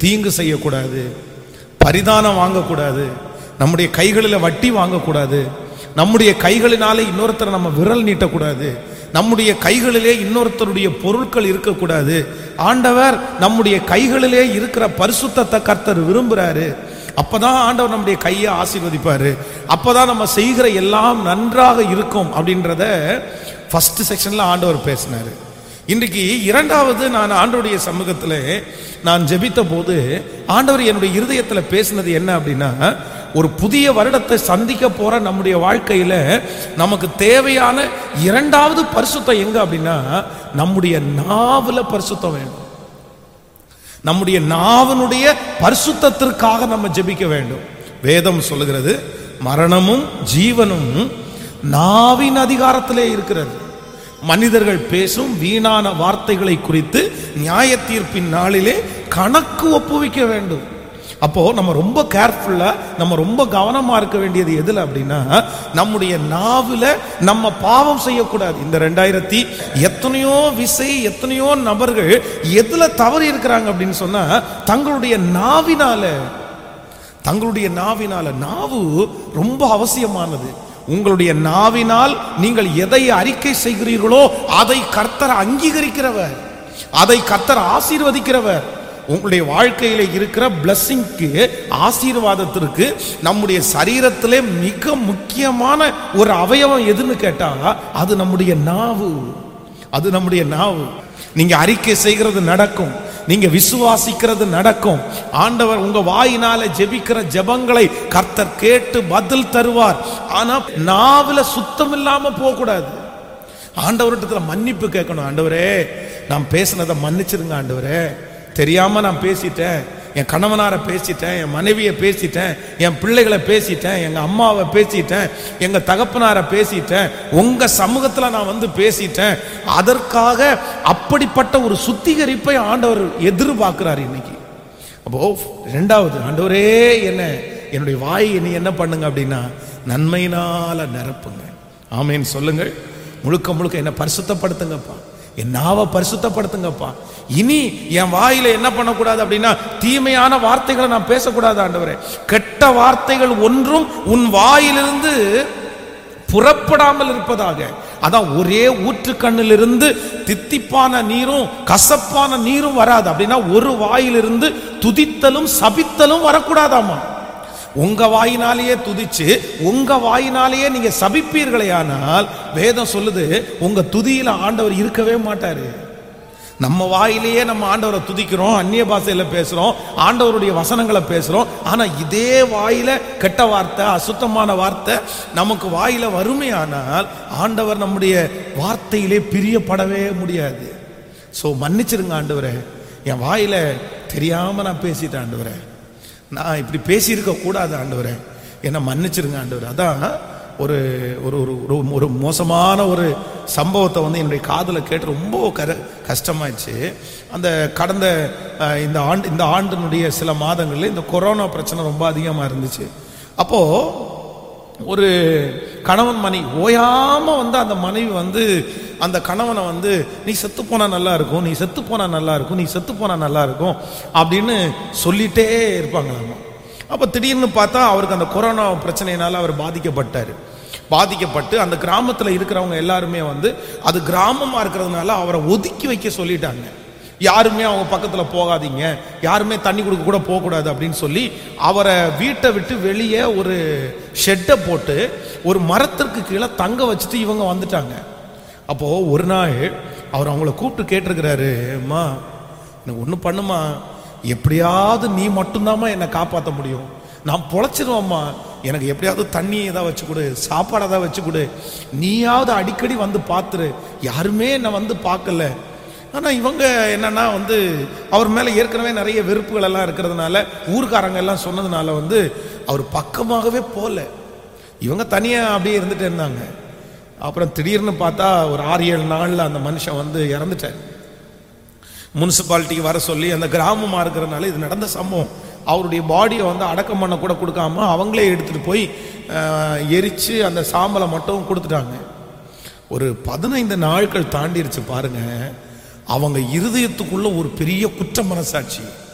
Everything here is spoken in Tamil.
தீங்கு செய்யக்கூடாது பரிதானம் வாங்கக்கூடாது நம்முடைய கைகளில் வட்டி வாங்கக்கூடாது நம்முடைய கைகளினாலே இன்னொருத்தரை நம்ம விரல் நீட்டக்கூடாது நம்முடைய கைகளிலே இன்னொருத்தருடைய பொருட்கள் இருக்கக்கூடாது ஆண்டவர் நம்முடைய கைகளிலே இருக்கிற பரிசுத்தத்தை கர்த்தர் விரும்புறாரு அப்பதான் ஆண்டவர் நம்முடைய கையை ஆசீர்வதிப்பாரு அப்பதான் நம்ம செய்கிற எல்லாம் நன்றாக இருக்கும் அப்படின்றத ஃபர்ஸ்ட் செக்ஷன்ல ஆண்டவர் பேசினாரு இன்றைக்கு இரண்டாவது நான் ஆண்டவருடைய சமூகத்தில் நான் ஜெபித்த போது ஆண்டவர் என்னுடைய இருதயத்தில் பேசினது என்ன அப்படின்னா ஒரு புதிய வருடத்தை சந்திக்க போற நம்முடைய வாழ்க்கையில நமக்கு தேவையான இரண்டாவது பரிசுத்தம் எங்க அப்படின்னா நம்முடைய நாவுல பரிசுத்தம் வேணும் நம்முடைய நாவனுடைய பரிசுத்தத்திற்காக நம்ம ஜெபிக்க வேண்டும் வேதம் சொல்லுகிறது மரணமும் ஜீவனும் நாவின் அதிகாரத்திலே இருக்கிறது மனிதர்கள் பேசும் வீணான வார்த்தைகளை குறித்து நியாய தீர்ப்பின் நாளிலே கணக்கு ஒப்புவிக்க வேண்டும் அப்போ நம்ம ரொம்ப கேர்ஃபுல்லா நம்ம ரொம்ப கவனமா இருக்க வேண்டியது எதுல அப்படின்னா நம்முடைய நாவுல நம்ம பாவம் செய்யக்கூடாது இந்த ரெண்டாயிரத்தி எத்தனையோ விசை எத்தனையோ நபர்கள் எதுல தவறி இருக்கிறாங்க அப்படின்னு சொன்னா தங்களுடைய நாவினால தங்களுடைய நாவினால நாவு ரொம்ப அவசியமானது உங்களுடைய நாவினால் நீங்கள் எதை அறிக்கை செய்கிறீர்களோ அதை கர்த்தர் அங்கீகரிக்கிறவர் அதை கர்த்தர் ஆசீர்வதிக்கிறவர் உங்களுடைய வாழ்க்கையில இருக்கிற பிளஸ்ஸிங்க்கு ஆசீர்வாதத்திற்கு நம்முடைய சரீரத்திலே மிக முக்கியமான ஒரு அவயவம் எதுன்னு கேட்டா அது நம்முடைய நாவு அது நம்முடைய நாவு நீங்க அறிக்கை செய்கிறது நடக்கும் நீங்க விசுவாசிக்கிறது நடக்கும் ஆண்டவர் உங்க வாயினால ஜெபிக்கிற ஜெபங்களை கர்த்தர் கேட்டு பதில் தருவார் ஆனா நாவுல சுத்தம் இல்லாம போக கூடாது ஆண்டவர்கிட்ட மன்னிப்பு கேட்கணும் ஆண்டவரே நான் பேசுனதை மன்னிச்சிருங்க ஆண்டவரே தெரியாம நான் பேசிட்டேன் என் கணவனாரை பேசிட்டேன் என் மனைவியை பேசிட்டேன் என் பிள்ளைகளை பேசிட்டேன் எங்க அம்மாவை பேசிட்டேன் எங்க தகப்பனாரை பேசிட்டேன் உங்க சமூகத்துல நான் வந்து பேசிட்டேன் அதற்காக அப்படிப்பட்ட ஒரு சுத்திகரிப்பை ஆண்டவர் எதிர்பார்க்கிறார் இன்னைக்கு அப்போ ரெண்டாவது ஆண்டவரே என்ன என்னுடைய வாய் என்னை என்ன பண்ணுங்க அப்படின்னா நன்மையினால நிரப்புங்க ஆமேன்னு சொல்லுங்கள் முழுக்க முழுக்க என்ன பரிசுத்தப்படுத்துங்கப்பா என் நாவை பரிசுத்தப்படுத்துங்கப்பா இனி என் வாயில என்ன பண்ணக்கூடாது அப்படின்னா தீமையான வார்த்தைகளை நான் பேசக்கூடாது ஆண்டவரே கெட்ட வார்த்தைகள் ஒன்றும் உன் வாயிலிருந்து புறப்படாமல் இருப்பதாக அதான் ஒரே ஊற்றுக்கண்ணிலிருந்து தித்திப்பான நீரும் கசப்பான நீரும் வராது அப்படின்னா ஒரு வாயிலிருந்து துதித்தலும் சபித்தலும் வரக்கூடாதாமா உங்க வாயினாலேயே துதிச்சு உங்க வாயினாலேயே நீங்க சபிப்பீர்களே ஆனால் வேதம் சொல்லுது உங்க துதியில ஆண்டவர் இருக்கவே மாட்டாரு நம்ம வாயிலேயே நம்ம ஆண்டவரை துதிக்கிறோம் அந்நிய பாஷையில பேசுறோம் ஆண்டவருடைய வசனங்களை பேசுறோம் ஆனா இதே வாயில கெட்ட வார்த்தை அசுத்தமான வார்த்தை நமக்கு வாயில வறுமையானால் ஆண்டவர் நம்முடைய வார்த்தையிலே பிரியப்படவே முடியாது ஸோ மன்னிச்சிருங்க ஆண்டவரே என் வாயில தெரியாம நான் பேசிட்டேன் ஆண்டவரே நான் இப்படி பேசியிருக்க கூடாது ஆண்டவரே என்னை மன்னிச்சிருங்க ஆண்டவர் அதான் ஒரு ஒரு ஒரு ஒரு- ஒரு மோசமான ஒரு சம்பவத்தை வந்து என்னுடைய காதில் கேட்டு ரொம்ப கர கஷ்டமாயிடுச்சு அந்த கடந்த அஹ், இந்த ஆண்டு இந்த ஆண்டினுடைய சில மாதங்களில் இந்த கொரோனா பிரச்சனை ரொம்ப அதிகமாக இருந்துச்சு அப்போது ஒரு கணவன் மனைவி ஓயாம வந்து அந்த மனைவி வந்து அந்த கணவனை வந்து நீ செத்து போனா நல்லா இருக்கும் நீ செத்து போனா நல்லா இருக்கும் நீ செத்து போனா நல்லா இருக்கும் அப்படின்னு சொல்லிட்டே இருப்பாங்களாமா அப்ப திடீர்னு பார்த்தா அவருக்கு அந்த கொரோனா பிரச்சனையினால அவர் பாதிக்கப்பட்டார் பாதிக்கப்பட்டு அந்த கிராமத்துல இருக்கிறவங்க எல்லாருமே வந்து அது கிராமமா இருக்கிறதுனால அவரை ஒதுக்கி வைக்க சொல்லிட்டாங்க யாருமே அவங்க பக்கத்துல போகாதீங்க யாருமே தண்ணி கொடுக்க கூட போகக்கூடாது அப்படின்னு சொல்லி அவரை வீட்டை விட்டு வெளியே ஒரு ஷெட்டை போட்டு ஒரு மரத்திற்கு கீழே தங்க வச்சுட்டு இவங்க வந்துட்டாங்க அப்போ ஒரு நாள் அவர் அவங்கள கூப்பிட்டு கேட்டிருக்கிறாரு அம்மா எனக்கு ஒன்று பண்ணுமா எப்படியாவது நீ மட்டும்தாம்மா என்னை காப்பாற்ற முடியும் நான் பொழைச்சிருவேம்மா எனக்கு எப்படியாவது தண்ணி ஏதாவது வச்சு கொடு சாப்பாடு ஏதாவது வச்சு கொடு நீயாவது அடிக்கடி வந்து பார்த்துரு யாருமே என்னை வந்து பார்க்கல ஆனா இவங்க என்னன்னா வந்து அவர் மேல ஏற்கனவே நிறைய வெறுப்புகள் எல்லாம் இருக்கிறதுனால ஊர்க்காரங்க எல்லாம் சொன்னதுனால வந்து அவர் பக்கமாகவே போல இவங்க தனியா அப்படியே இருந்துட்டு இருந்தாங்க அப்புறம் திடீர்னு பார்த்தா ஒரு ஆறு ஏழு நாள்ல அந்த மனுஷன் வந்து இறந்துட்டார் முனிசிபாலிட்டிக்கு வர சொல்லி அந்த கிராமமா இருக்கிறதுனால இது நடந்த சம்பவம் அவருடைய பாடியை வந்து அடக்கம் பண்ண கூட கொடுக்காம அவங்களே எடுத்துட்டு போய் அஹ், எரிச்சு அந்த சாம்பலை மட்டும் கொடுத்துட்டாங்க ஒரு பதினைந்து நாட்கள் தாண்டிருச்சு பாருங்க அவங்க இருதயத்துக்குள்ள ஒரு பெரிய குற்ற மனசாட்சி